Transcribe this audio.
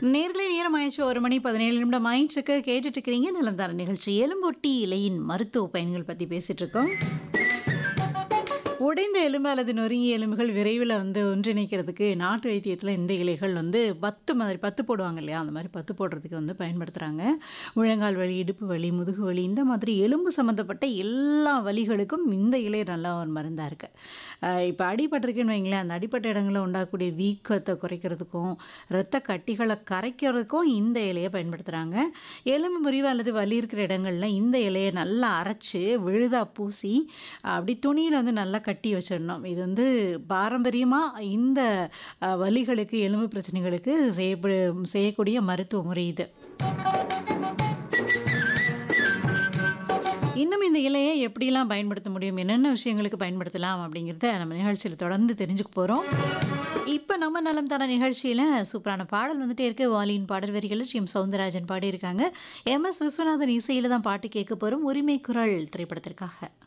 நேர்களை நேரம் ஆயிடுச்சு ஒரு மணி பதினேழு நிமிடம் ஆயிட்டுருக்கு கேட்டுட்டு இருக்கிறீங்க நலம் தர நிகழ்ச்சி எலும்பொட்டி இலையின் மருத்துவ பயன்கள் பற்றி பேசிட்டு இருக்கோம் உடைந்த எலும்பு அல்லது நொறுங்கிய எலும்புகள் விரைவில் வந்து ஒன்றிணைக்கிறதுக்கு நாட்டு வைத்தியத்தில் இந்த இலைகள் வந்து பத்து மாதிரி பத்து போடுவாங்க இல்லையா அந்த மாதிரி பத்து போடுறதுக்கு வந்து பயன்படுத்துகிறாங்க முழங்கால் வலி இடுப்பு வலி முதுகு வலி இந்த மாதிரி எலும்பு சம்மந்தப்பட்ட எல்லா வலிகளுக்கும் இந்த இலை நல்லா ஒரு மருந்தாக இருக்குது இப்போ அடிபட்டிருக்குன்னு வைங்களேன் அந்த அடிப்பட்ட இடங்களில் உண்டாகக்கூடிய வீக்கத்தை குறைக்கிறதுக்கும் இரத்த கட்டிகளை கரைக்கிறதுக்கும் இந்த இலையை பயன்படுத்துகிறாங்க எலும்பு முறிவு அல்லது வலி இருக்கிற இடங்களில் இந்த இலையை நல்லா அரைச்சி விழுதா பூசி அப்படி துணியில் வந்து நல்லா கட்டி வச்சிடணும் இது வந்து பாரம்பரியமாக இந்த அஹ், வலிகளுக்கு எலும்பு பிரச்சனைகளுக்கு செய்யப்படு செய்யக்கூடிய மருத்துவ முறை இது இன்னும் இந்த இலையை எப்படிலாம் பயன்படுத்த முடியும் என்னென்ன விஷயங்களுக்கு பயன்படுத்தலாம் அப்படிங்கிறத நம்ம நிகழ்ச்சியில் தொடர்ந்து தெரிஞ்சுக்க போகிறோம் இப்போ நம்ம நலம் தர நிகழ்ச்சியில் சூப்பரான பாடல் வந்துட்டே இருக்கு வாலியின் பாடல் வரிகளில் ஸ்ரீ எம் சவுந்தரராஜன் பாடியிருக்காங்க எம் எஸ் விஸ்வநாதன் இசையில் தான் பாட்டு கேட்க போகிறோம் உரிமை குரல் திரைப்படத்திற்காக